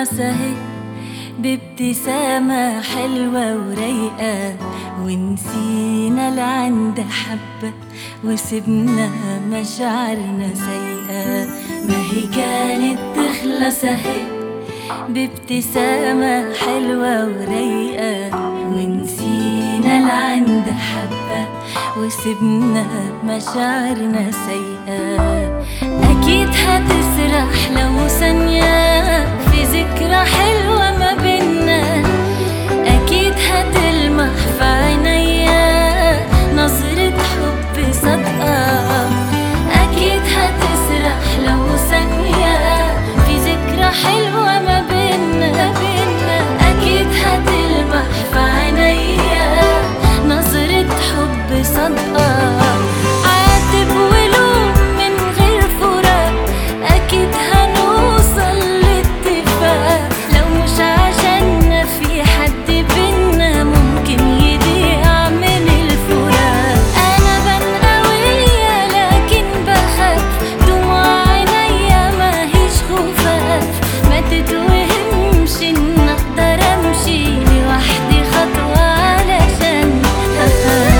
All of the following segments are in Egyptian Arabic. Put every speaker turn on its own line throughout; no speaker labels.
تخلص اهي بابتسامة حلوة ورايقة ونسينا العند حبة وسبنا مشاعرنا سيئة ما هي كانت تخلص اهي بابتسامة حلوة ورايقة ونسينا العند حبة وسبنا مشاعرنا سيئة أكيد هتسرح لو ثانية في ذكرى حلوة ما بينا أكيد هتلمح في عينيا نظرة حب صادقة أكيد هتسرح لو ثانية في ذكرى حلوة ما بينا بينا أكيد هتلمح في عينيا نظرة حب صادقة عاتب ولوم من غير فراق أكيد هنوصل لاتفاق لو مش عشاننا في حد بينا ممكن يضيع من الفراق أنا بان قوية لكن بخاف دموع عينيا ماهيش خفاف ما تتوهمش إن أقدر أمشي لوحدي خطوة علشان أخاف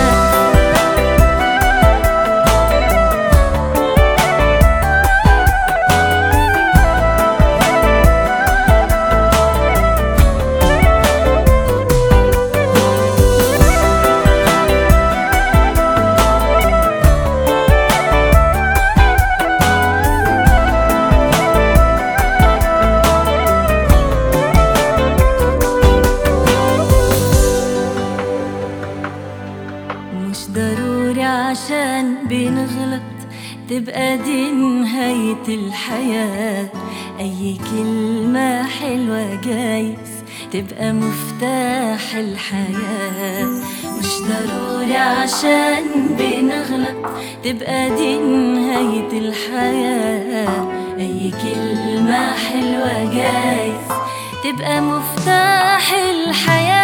مش ضروري عشان بنغلط تبقى دي نهاية الحياة أي كلمة حلوة جايز تبقى مفتاح الحياة مش ضروري عشان بنغلط تبقى دي نهاية الحياة أي كلمة حلوة جايز تبقى مفتاح الحياة